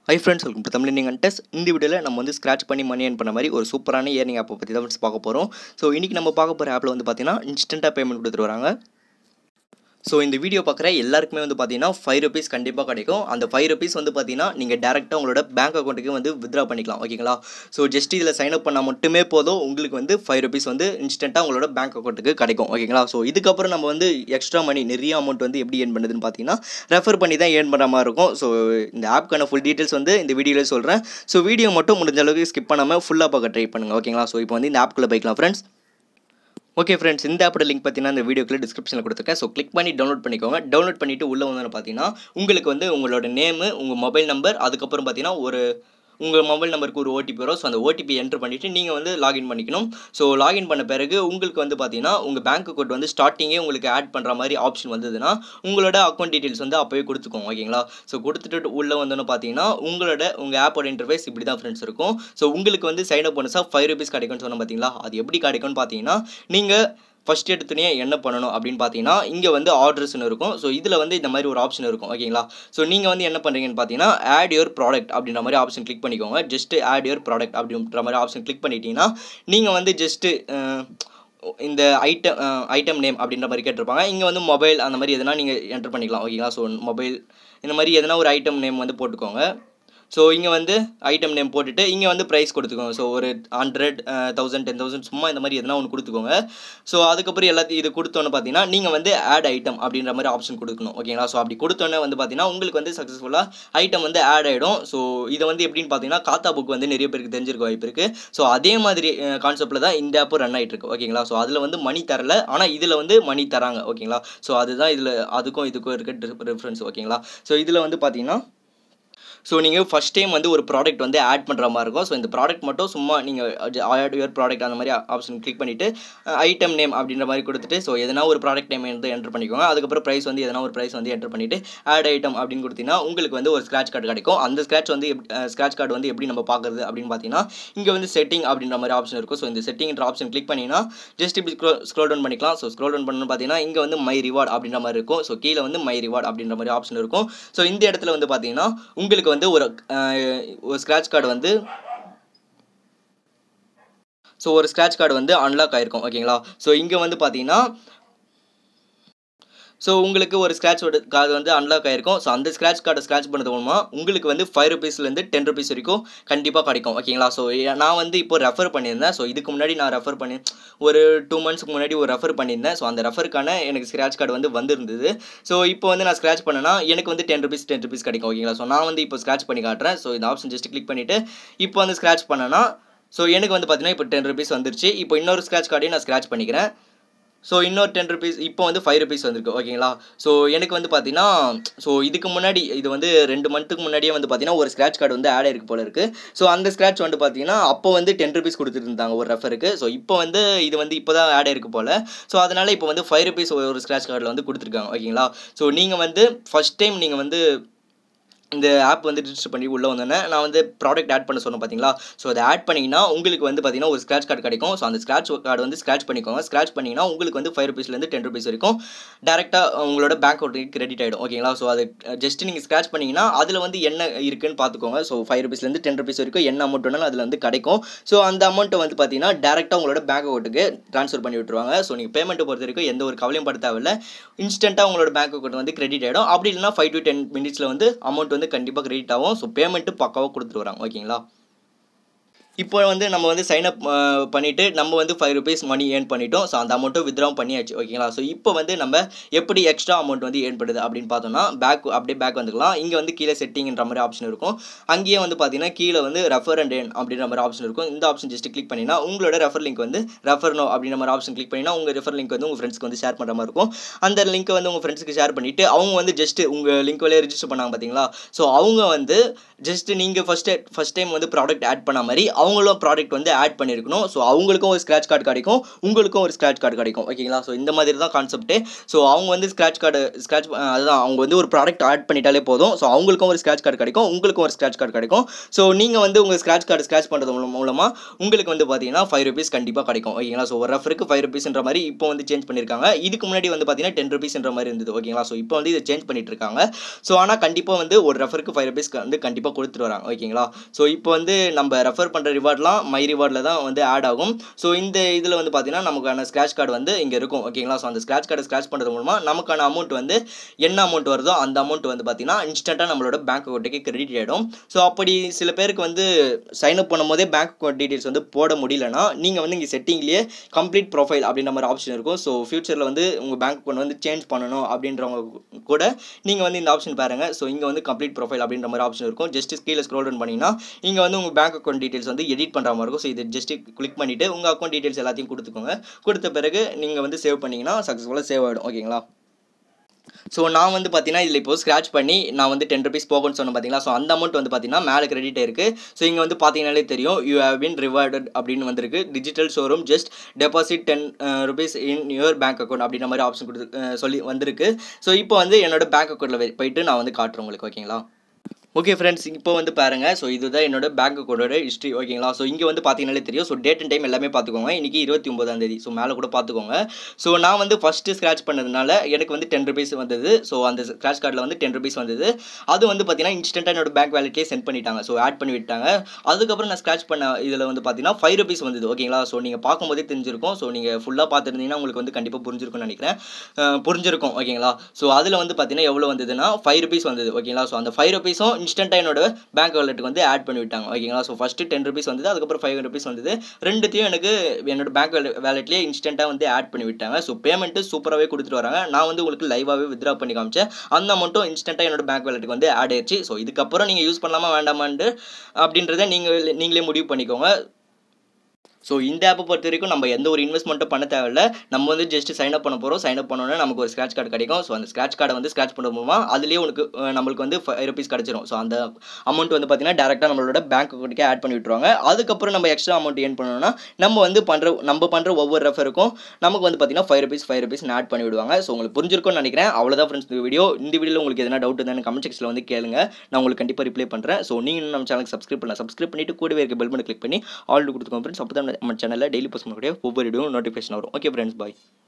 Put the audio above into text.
high friends welcome to Tamil நீங்கள் test இந்த வீடியோவில் நம்ம வந்து ஸ்க்ராட்ச் பண்ணி மணி ஏர்ன் பண்ண மாதிரி ஒரு சூப்பரான ஏர்னிங் ஆப்பை பற்றி தான் ஃப்ரெண்ட்ஸ் பார்க்க போகிறோம் ஸோ இன்றைக்கி நம்ம பார்க்க போகிற ஆப்பில் வந்து பார்த்தீங்கன்னா இன்ஸ்டண்ட்டாக பேமெண்ட் கொடுத்துட்டு வராங்க ஸோ இந்த வீடியோ பார்க்குற எல்லாருக்குமே வந்து பார்த்தீங்கன்னா ஃபைவ் ருபீஸ் கண்டிப்பாக கிடைக்கும் அந்த ஃபைவ் ருபீஸ் வந்து பார்த்தீங்கன்னா நீங்கள் டேரெக்டாக உங்களோட பேங்க் அக்கௌண்ட்டுக்கு வந்து வித்ரா பண்ணிக்கலாம் ஓகேங்களா ஸோ ஜஸ்ட் இதில் சைன் அப் பண்ணால் மட்டுமே போதும் உங்களுக்கு வந்து ஃபைவ் ருபீஸ் வந்து இன்ஸ்டண்ட்டாக உங்களோட பேங்க் அக்கௌண்ட்டுக்கு கிடைக்கும் ஓகேங்களா ஸோ இதுக்கப்புறம் நம்ம வந்து எக்ஸ்ட்ரா மணி நிறைய அமௌண்ட் வந்து எப்படி ஏர்ன் பண்ணுதுன்னு பார்த்தீங்கன்னா ரெஃபர் பண்ணி தான் ஏர்ன் பண்ணுற மாதிரி இருக்கும் ஸோ இந்த ஆப்க்கான ஃபுல் டீட்டெயில்ஸ் வந்து இந்த வீடியோவில் சொல்கிறேன் ஸோ வீடியோ மட்டும் முடிஞ்ச அளவுக்கு ஸ்கிப் பண்ணாமல் ஃபுல்லாக பார்க்க ட்ரை பண்ணுங்கள் ஓகேங்களா ஸோ இப்போ வந்து இந்த ஆப்குள்ளே போய்க்கலாம் ஃப்ரெண்ட்ஸ் ஓகே ஃப்ரெண்ட்ஸ் இந்த ஆப்போட லிங்க் பார்த்தீங்கன்னா இந்த வீடியோக்குள்ள டிஸ்கிரிப்ஷனில் கொடுத்துருக்கேன் ஸோ கிளிக் பண்ணி டவுன்லோட் பண்ணிக்கோங்க டவுன்லோட் பண்ணிவிட்டு உள்ளே வந்து பார்த்தீங்கன்னா உங்களுக்கு வந்து உங்களோட நேமு உங்கள் மொபைல் நம்பர் அதுக்கப்புறம் பார்த்தீங்கன்னா ஒரு உங்கள் மொபைல் நம்பருக்கு ஒரு ஓடிபி வரும் ஸோ அந்த ஓடிபி என்ட்ரு பண்ணிவிட்டு நீங்கள் வந்து லாகின் பண்ணிக்கணும் ஸோ லாகின் பண்ண பிறகு உங்களுக்கு வந்து பார்த்தீங்கன்னா உங்கள் பேங்க் அக்கௌண்ட் வந்து ஸ்டார்டிங்கே உங்களுக்கு ஆட் பண்ணுற மாதிரி ஆப்ஷன் வந்ததுன்னா உங்களோட அக்கௌண்ட் டீட்டெயில்ஸ் வந்து அப்போவே கொடுத்துக்கோங்க ஓகேங்களா ஸோ கொடுத்துட்டு உள்ளே வந்தோன்னு பார்த்தீங்கன்னா உங்களோட உங்கள் ஆப்போட இன்டர்ஃபேஸ் இப்படி தான் ஃப்ரெண்ட்ஸ் இருக்கும் ஸோ உங்களுக்கு வந்து சைன் அப் பண்ணசா ஃபைவ் ருபீஸ் கிடைக்கும்னு சொன்ன பார்த்தீங்களா அது எப்படி கிடைக்கும்னு பார்த்தீங்கன்னா நீங்கள் ஃபஸ்ட் எடுத்துனே என்ன பண்ணணும் அப்படின்னு பார்த்தீங்கன்னா இங்கே வந்து ஆர்டர்ஸ்னு இருக்கும் ஸோ இதில் வந்து இந்த மாதிரி ஒரு ஆப்ஷன் இருக்கும் ஓகேங்களா ஸோ நீங்கள் வந்து என்ன பண்ணுறீங்கன்னு பார்த்தீங்கன்னா ஆட் யுவர் ப்ராடக்ட் அப்படின்ற மாதிரி ஆப்ஷன் கிளிக் பண்ணிக்கோங்க ஜஸ்ட் ஆட் யுவர் ப்ராடக்ட் அப்படின்ற மாதிரி ஆப்ஷன் கிளிக் பண்ணிட்டீங்கன்னா நீங்கள் வந்து ஜஸ்ட்டு இந்த ஐட்டம் ஐட்டம் நேம் அப்படின்ற மாதிரி கேட்டிருப்பாங்க இங்கே வந்து மொபைல் அந்த மாதிரி எதனா நீங்கள் என்டர் பண்ணிக்கலாம் ஓகேங்களா ஸோ மொபைல் இந்த மாதிரி எதனா ஒரு ஐட்டம் நேம் வந்து போட்டுக்கோங்க ஸோ இங்கே வந்து ஐட்டம் நேம் போட்டுட்டு இங்கே வந்து ப்ரைஸ் கொடுத்துக்கோங்க ஸோ ஒரு ஹண்ட்ரட் தௌசண்ட் டென் தௌசண்ட் சும்மா இந்த மாதிரி எதனா ஒன்று கொடுத்துக்கோங்க ஸோ அதுக்கப்புறம் எல்லாத்தையும் இது கொடுத்தோன்னு பார்த்தீங்கன்னா நீங்கள் வந்து ஆட் ஐட்டம் அப்படின்ற மாதிரி ஆப்ஷன் கொடுக்கணும் ஓகேங்களா ஸோ அப்படி கொடுத்தோன்னே வந்து பார்த்தீங்கன்னா உங்களுக்கு வந்து சக்ஸஸ்ஃபுல்லாக ஐட்டம் வந்து ஆட் ஆகிடும் ஸோ இதை வந்து எப்படின்னு பார்த்தீங்கன்னா காத்தா புக் வந்து நிறைய பேருக்கு தெரிஞ்சிருக்க வாய்ப்பு இருக்குது ஸோ அதே மாதிரி கான்செப்ட்டில் தான் இந்த ஆப்பும் ரன் ஆகிட்டு இருக்கு ஓகேங்களா ஸோ அதில் வந்து மணி தரல ஆனால் இதில் வந்து மணி தராங்க ஓகேங்களா ஸோ அதுதான் இதில் அதுக்கும் இதுக்கும் இருக்க டிஃப்ரென்ஸ் ஓகேங்களா ஸோ இதில் வந்து பார்த்தீங்கன்னா ஸோ நீங்கள் ஃபஸ்ட் டைம் வந்து ஒரு ப்ராடக்ட் வந்து ஆட் பண்ணுற மாதிரி இருக்கும் ஸோ இந்த ப்ராடக்ட் மட்டும் சும்மா நீங்கள் ஆட் யுவர் ப்ராடக்ட் அந்த மாதிரி ஆப்ஷன் கிளிக் பண்ணிவிட்டு ஐட்டம் நேம் அப்படின்ற மாதிரி கொடுத்துட்டு ஸோ எதனா ஒரு ப்ராடக்ட் நேம் வந்து என்டர் பண்ணிக்கோங்க அதுக்கப்புறம் ப்ரைஸ் வந்து எதனா ஒரு ப்ரைஸ் வந்து என்டர் பண்ணிவிட்டு ஆட் ஐட்டம் அப்படின்னு கொடுத்தீங்கன்னா உங்களுக்கு வந்து ஒரு ஸ்க்ராட்ச் கார்டு கிடைக்கும் அந்த ஸ்க்ராட்ச் வந்து ஸ்க்ராட்ச் கார்டு வந்து எப்படி நம்ம பார்க்குறது அப்படின்னு பார்த்தீங்கன்னா இங்கே வந்து செட்டிங் அப்படின்ற மாதிரி ஆப்ஷன் இருக்கும் ஸோ இந்த செட்டிங்ன்ற ஆப்ஷன் கிளிக் பண்ணிங்கன்னா ஜஸ்ட் இப்படி ஸ்க்ரோ ஸ்க்ரோல் டவுன் பண்ணிக்கலாம் ஸோ ஸ்க்ரோல் டவுன் பண்ணணும் பார்த்தீங்கன்னா இங்கே வந்து மை ரிவார்ட் அப்படின்ற மாதிரி இருக்கும் ஸோ கீழே வந்து மை ரிவார்ட் அப்படின்ற மாதிரி ஆப்ஷன் இருக்கும் ஸோ இந்த இடத்துல வந்து பார்த்தீங்கன்னா உங்களுக்கு வந்து ஒரு ஒரு ஸ்க்ராட்ச் கார்டு வந்து ஸோ ஒரு ஸ்க்ராட்ச் கார்டு வந்து அன்லாக் ஆகிருக்கும் ஓகேங்களா ஸோ இங்கே வந்து பார்த்தீங்கன்னா ஸோ உங்களுக்கு ஒரு ஸ்க்ராட்ச் கார்டு வந்து அன்லாக் ஆகிருக்கும் ஸோ அந்த ஸ்க்ராட்ச் கார்டை ஸ்க்ராட்ச் பண்ணது மூலமாக உங்களுக்கு வந்து ஃபைவ் ருபீஸ்லேருந்து டென் ருபீஸ் வரைக்கும் கண்டிப்பாக கிடைக்கும் ஓகேங்களா ஸோ நான் வந்து இப்போ ரெஃபர் பண்ணியிருந்தேன் ஸோ இதுக்கு முன்னாடி நான் ரெஃபர் பண்ணி ஒரு டூ மந்த்ஸ்க்கு முன்னாடி ஒரு ரெஃபர் பண்ணியிருந்தேன் ஸோ அந்த ரெஃபருக்கான எனக்கு ஸ்க்ராட்ச் கார்டு வந்து வந்திருந்தது ஸோ இப்போ வந்து நான் ஸ்க்ராட்ச் பண்ணேன்னா எனக்கு வந்து டென் ருபீஸ் டென் ருபீஸ் கிடைக்கும் ஓகேங்களா ஸோ நான் வந்து இப்போ ஸ்க்ராட்ச் பண்ணி காட்டுறேன் ஸோ இந்த ஆப்ஷன் ஜஸ்ட் கிளிக் பண்ணிவிட்டு இப்போ வந்து ஸ்க்ராட்ச் பண்ணேன்னா ஸோ எனக்கு வந்து பார்த்தீங்கன்னா இப்போ டென் ருபீஸ் வந்துருச்சு இப்போ இன்னொரு ஸ்க்ராட்ச் கார்டையும் நான் ஸ்க்ராட்ச் பண்ணிக்கிறேன் ஸோ இன்னொரு டென் ருபீஸ் இப்போ வந்து ஃபைவ் ருபீஸ் வந்திருக்கு ஓகேங்களா ஸோ எனக்கு வந்து பார்த்தீங்கன்னா ஸோ இதுக்கு முன்னாடி இது வந்து ரெண்டு மந்த்துக்கு முன்னாடியே வந்து பார்த்தீங்கன்னா ஒரு ஸ்க்ராட்ச் கார்டு வந்து ஆட் ஆயிருக்கு போல இருக்குது ஸோ அந்த ஸ்க்ராட்ச் வந்து பார்த்தீங்கன்னா அப்போ வந்து டென் ருபீஸ் கொடுத்துருந்தாங்க ஒரு ரெஃபருக்கு ஸோ இப்போ வந்து இது வந்து இப்போ தான் ஆட் ஆயிருக்கு போல் ஸோ அதனால் இப்போ வந்து ஃபைவ் ருபீஸ் ஒரு ஸ்க்ராட்ச் கார்டில் வந்து கொடுத்துருக்காங்க ஓகேங்களா ஸோ நீங்கள் வந்து ஃபஸ்ட் டைம் நீங்கள் வந்து இந்த ஆப் வந்து ரிஜிஸ்டர் பண்ணி உள்ளே வந்தோன்னே நான் வந்து ப்ராடக்ட் ஆட் பண்ண சொன்னேன் பார்த்தீங்களா ஸோ அதை ஆட் பண்ணிங்கன்னா உங்களுக்கு வந்து பார்த்தீங்கன்னா ஒரு ஸ்க்ராட்ச் கார்டு கிடைக்கும் ஸோ அந்த ஸ்க்ராட்ச் கார்டு வந்து ஸ்க்ராட்ச் பண்ணிக்கோங்க ஸ்க்ராட்ச் பண்ணிங்கன்னா உங்களுக்கு வந்து ஃபைவ் ருபீஸ்லேருந்து டென் ருபீஸ் வரைக்கும் டேரெக்டாக உங்களோட பேங்க் அக்கௌண்ட்டுக்கு கிரெடிட் ஆகிடும் ஓகேங்களா ஸோ அது ஜஸ்ட் நீங்கள் ஸ்க்ராட்ச் பண்ணிங்கன்னா அதில் வந்து என்ன இருக்குன்னு பார்த்துக்கோங்க ஸோ ஃபைவ் ருபீஸ்லேருந்து டென் ருபீஸ் வரைக்கும் என்ன அமௌண்ட் வேணாலும் அதில் வந்து கிடைக்கும் ஸோ அந்த அமௌண்ட்டை வந்து பார்த்தீங்கன்னா டேரெக்டாக உங்களோட பேங்க் அக்கௌண்ட்டுக்கு ட்ரான்ஸ்ஃபர் பண்ணி விட்டுருவாங்க ஸோ நீங்கள் பேமெண்ட்டை பொறுத்த வரைக்கும் எந்த ஒரு கவலையும் பட தேவையில்ல இன்ஸ்டண்ட்டாக உங்களோட பேங்க் அக்கௌண்ட் வந்து கிரெடிட் ஆகிடும் அப்படி இல்லைனா ஃபைவ் டு டென் மினிட்ஸில் வந்து அமௌண்ட் வந்து கண்டிப்பாக கிரெடிட் ஆகும் ஸோ பேமெண்ட்டு பக்காவாக கொடுத்துட்டு வராங்க ஓகேங்களா இப்போ வந்து நம்ம வந்து சைன் அப் பண்ணிவிட்டு நம்ம வந்து ஃபைவ் ருபீஸ் மணி ஏர்ன் பண்ணிட்டோம் ஸோ அந்த அமௌண்ட்டும் வித்ராவும் பண்ணியாச்சு ஓகேங்களா ஸோ இப்போ வந்து நம்ம எப்படி எக்ஸ்ட்ரா அமௌண்ட் வந்து ஏர்ன் பண்ணுது அப்படின்னு பார்த்தோம்னா பேக் அப்படியே பேக் வந்துக்கலாம் இங்கே வந்து கீழே செட்டிங்ன்ற மாதிரி ஆப்ஷன் இருக்கும் அங்கேயே வந்து பார்த்தீங்கன்னா கீழே வந்து ரெஃபர் அண்ட் ஏர்ன் அப்படின்ற மாதிரி ஆப்ஷன் இருக்கும் இந்த ஆப்ஷன் ஜஸ்ட் கிளிக் பண்ணினா உங்களோட ரெஃபர் லிங்க் வந்து ரெஃபர் நோ அப்படின்ற மாதிரி ஆப்ஷன் கிளிக் பண்ணினா உங்கள் ரெஃபர் லிங்க் வந்து உங்கள் ஃப்ரெண்ட்ஸ்க்கு வந்து ஷேர் பண்ணுற மாதிரி இருக்கும் அந்த லிங்க்கை வந்து உங்கள் ஃப்ரெண்ட்ஸ்க்கு ஷேர் பண்ணிவிட்டு அவங்க வந்து ஜஸ்ட் உங்கள் லிங்க் வழியே ரிஜிஸ்டர் பண்ணாங்க பார்த்தீங்களா ஸோ அவங்க வந்து ஜஸ்ட் நீங்கள் ஃபஸ்ட்டு ஃபஸ்ட் டைம் வந்து ப்ராடக்ட் ஆட் பண்ண மாதிரி அவங்களும் ப்ராடக்ட் வந்து ஆட் பண்ணியிருக்கணும் ஸோ அவங்களுக்கும் ஒரு ஸ்க்ராட்ச் கார்டு கிடைக்கும் உங்களுக்கும் ஒரு ஸ்க்ராட்ச் கார்டு கிடைக்கும் ஓகேங்களா ஸோ இந்த மாதிரி தான் கான்செப்ட்டு ஸோ அவங்க வந்து ஸ்க்ராட்ச் கார்டு ஸ்க்ராட்ச் அதுதான் அவங்க வந்து ஒரு ப்ராடக்ட் ஆட் பண்ணிட்டாலே போதும் ஸோ அவங்களுக்கும் ஒரு ஸ்க்ராட்ச் கார்டு கிடைக்கும் உங்களுக்கும் ஒரு ஸ்க்ராட்ச் கார்டு கிடைக்கும் ஸோ நீங்கள் வந்து உங்கள் ஸ்க்ராட்ச் கார்டு ஸ்க்ராட்ச் பண்ணுறது மூலம் மூலமாக உங்களுக்கு வந்து பார்த்தீங்கன்னா ஃபைவ் ருபீஸ் கண்டிப்பாக கிடைக்கும் ஓகேங்களா ஸோ ஒரு ரெஃபருக்கு ஃபைவ் ருபீஸ்ன்ற மாதிரி இப்போ வந்து சேஞ்ச் பண்ணியிருக்காங்க இதுக்கு முன்னாடி வந்து பார்த்தீங்கன்னா டென் ருபீஸ்ன்ற மாதிரி இருந்தது ஓகேங்களா ஸோ இப்போ வந்து இதை சேஞ்ச் பண்ணிட்டு இருக்காங்க ஸோ ஆனால் கண்டிப்பாக வந்து ஒரு ரெஃபருக்கு ஃபைவ் ருபீஸ் வந்து கண்டிப்பாக கொடுத்துட்டு வராங்க ஓகேங்களா ஸோ இப்போ வந்து நம்ம ரெஃபர் பண்ணுற ரிவார்ட்லாம் மை ரிவார்டில் தான் வந்து ஆட் ஆகும் ஸோ இந்த இதில் வந்து பார்த்தீங்கன்னா நமக்கான ஸ்க்ராட்ச் கார்டு வந்து இங்கே இருக்கும் ஓகேங்களா ஸோ அந்த ஸ்க்ராட்ச் கார்டை ஸ்க்ராட்ச் பண்ணுறது மூலமாக நமக்கான அமௌண்ட் வந்து என்ன அமௌண்ட் வருதோ அந்த அமௌண்ட் வந்து பார்த்தீங்கன்னா இன்ஸ்டண்ட்டாக நம்மளோட பேங்க் அக்கௌண்ட்டுக்கு கிரெடிட் ஆகிடும் ஸோ அப்படி சில பேருக்கு வந்து சைன் அப் பண்ணும்போதே பேங்க் அக்கௌண்ட் டீட்டெயில்ஸ் வந்து போட முடியலன்னா நீங்கள் வந்து இங்கே செட்டிங்லேயே கம்ப்ளீட் ப்ரொஃபைல் அப்படின்ற மாதிரி ஆப்ஷன் இருக்கும் ஸோ ஃபியூச்சரில் வந்து உங்கள் பேங்க் அக்கௌண்ட் வந்து சேஞ்ச் பண்ணணும் அப்படின்றவங்க கூட நீங்கள் வந்து இந்த ஆப்ஷன் பாருங்கள் ஸோ இங்கே வந்து கம்ப்ளீட் ப்ரொஃபைல் அப்படின்ற மாதிரி ஆப்ஷன் இருக்கும் ஜஸ்ட் கீழே ஸ்க்ரோல் டவுன் பண்ணிங்கன்னா இங்கே வந்து உங்கள் பேங்க் அக்கௌண்ட் டீட்டெயில்ஸ் வந்து எடிட் பண்ணுற மாதிரி இருக்கும் ஸோ இது ஜஸ்ட் கிளிக் பண்ணிவிட்டு உங்கள் அக்கௌண்ட் டீட்டெயில்ஸ் எல்லாத்தையும் கொடுத்துக்கோங்க கொடுத்த பிறகு நீங்கள் வந்து சேவ் பண்ணிங்கன்னா சக்ஸஸ்ஃபுல்லாக சேவ் ஆகிடும் ஓகேங்களா ஸோ நான் வந்து பார்த்தீங்கன்னா இதில் இப்போ ஸ்க்ராட்ச் பண்ணி நான் வந்து டென் ருபீஸ் போகும்னு சொன்னேன் பார்த்தீங்களா ஸோ அந்த அமௌண்ட் வந்து பார்த்தீங்கன்னா மேலே கிரெடிட் இருக்குது ஸோ இங்கே வந்து பார்த்தீங்கனாலே தெரியும் யூ ஹேவ் பின் ரிவார்டட் அப்படின்னு வந்திருக்கு digital showroom just deposit ten rupees in your bank account அப்படின்ற மாதிரி ஆப்ஷன் கொடுத்து அஹ் சொல்லி வந்திருக்கு ஸோ இப்போ வந்து என்னோட பேங்க் அக்கௌண்ட்டில் போயிட்டு நான் வந்து காட்டுறேன் உங்களுக்கு ஓகேங்களா ஓகே ஃப்ரெண்ட்ஸ் இப்போ வந்து பாருங்கள் ஸோ இதுதான் என்னோட பேங்க் அக்கௌண்டோட ஹிஸ்ட்ரி ஓகேங்களா ஸோ இங்கே வந்து பார்த்தீங்கனாலே தெரியும் ஸோ டேட் அண்ட் டைம் எல்லாமே பார்த்துக்கோங்க இன்றைக்கி இருபத்தி ஒன்பதாம் தேதி ஸோ மேலே கூட பார்த்துக்கோங்க ஸோ நான் வந்து ஃபஸ்ட்டு ஸ்க்ராட்ச் பண்ணதுனால எனக்கு வந்து டென் ருபீஸ் வந்தது ஸோ அந்த ஸ்க்ராட்ச் கார்டில் வந்து டென் ருபீஸ் வந்தது அது வந்து பார்த்தீங்கன்னா இன்ஸ்டண்ட்டாக என்னோட பேங்க் வேலெட்லேயே சென்ட் பண்ணிட்டாங்க ஸோ ஆட் பண்ணி விட்டாங்க அதுக்கப்புறம் நான் ஸ்க்ராட்ச் பண்ண இதில் வந்து பார்த்தீங்கன்னா ஃபைவ் ருபீஸ் வந்தது ஓகேங்களா ஸோ நீங்கள் பார்க்கும்போதே தெரிஞ்சிருக்கும் ஸோ நீங்கள் ஃபுல்லாக பார்த்துருந்தீங்கன்னா உங்களுக்கு வந்து கண்டிப்பாக புரிஞ்சிருக்கும்னு நினைக்கிறேன் அஹ் புரிஞ்சிருக்கும் ஓகேங்களா ஸோ அதில் வந்து பார்த்தீங்கன்னா எவ்வளோ வந்ததுன்னா ஃபைவ் ருபீஸ் வந்தது ஓகேங்களா ஸோ அந்த ஃபைவ் ருபீஸும் இன்ஸ்டண்ட்டாக என்னோட பேங்க் வாலெட்டுக்கு வந்து ஆட் பண்ணி விட்டாங்க ஓகேங்களா ஸோ ஃபஸ்ட்டு டென் ருபீஸ் வந்தது அதுக்கப்புறம் ஃபைவ் ருபீஸ் வந்தது ரெண்டுத்தையும் எனக்கு என்னோட பேங்க் வேலெட்லேயே இன்ஸ்டண்ட்டாக வந்து ஆட் பண்ணி விட்டாங்க ஸோ பேமெண்ட்டு சூப்பராகவே கொடுத்துட்டு வராங்க நான் வந்து உங்களுக்கு லைவாகவே வித்ரா பண்ணி காமிச்சேன் அந்த அமௌண்ட்டும் இன்ஸ்டண்ட்டாக என்னோட பேங்க் வேலெட்டுக்கு வந்து ஆட் ஆயிடுச்சு ஸோ இதுக்கப்புறம் நீங்கள் யூஸ் பண்ணலாமா வேண்டாமான்ட்டு அப்படின்றத நீங்கள் நீங்களே முடிவு பண்ணிக்கோங்க ஸோ இந்த ஆப்பை பொறுத்த வரைக்கும் நம்ம எந்த ஒரு இன்வெஸ்ட்மெண்ட்டும் பண்ண தேவையில்ல நம்ம வந்து ஜஸ்ட் சைன் அப் பண்ண போகிறோம் சைன் அப் பண்ணோன்னே நமக்கு ஒரு ஸ்க்ராட்ச் கார்டு கிடைக்கும் ஸோ அந்த ஸ்க்ராட்ச் கார்டை வந்து ஸ்க்ராட்ச் பண்ண மூலமாக அதுலேயே உனக்கு அஹ், நம்மளுக்கு வந்து ஃபைவ் ருபீஸ் கிடச்சிரும் ஸோ அந்த அமௌண்ட் வந்து பார்த்தீங்கன்னா டேரெக்டாக நம்மளோட பேங்க் அக்கௌண்ட்டுக்கே ஆட் பண்ணி விட்ருவாங்க அதுக்கப்புறம் நம்ம எக்ஸ்ட்ரா அமௌண்ட் ஏன் பண்ணணும்னா நம்ம வந்து பண்ணுற நம்ம பண்ணுற ஒவ்வொரு ரெஃபருக்கும் நமக்கு வந்து பார்த்தீங்கன்னா five rupees five rupees add பண்ணி விடுவாங்க ஸோ உங்களுக்கு புரிஞ்சிருக்கும்னு நினைக்கிறேன் அவ்வளோதான் ஃப்ரெண்ட்ஸ் இந்த வீடியோ இந்த வீடியோவில் உங்களுக்கு எதனா டவுட் இருந்தால் கமெண்ட் செக்ஷனில் வந்து கேளுங்க நான் உங்களுக்கு கண்டிப்பாக ரிப்ளை பண்ணுறேன் ஸோ நீங்கள் நம்ம சேனலுக்கு சப்ஸ்கிரைப் பண்ணலாம் சப்ஸ்கிரைப் பண்ணிட்டு கூடவே இருக்க பெல் பண்ணி கிளிக் பண்ணி ஆல் கொடுத்துக்கோங்க ஃப்ரெண்ட்ஸ் அப்போ தான் நம்ம சேனலில் டெய்லி போஸ்ட் பண்ணக்கூடிய ஒவ்வொரு வீடியோ நோட்டிஃபிகேஷன் வரும் ஓகே ஃப்ரெண்ட்ஸ் பாய்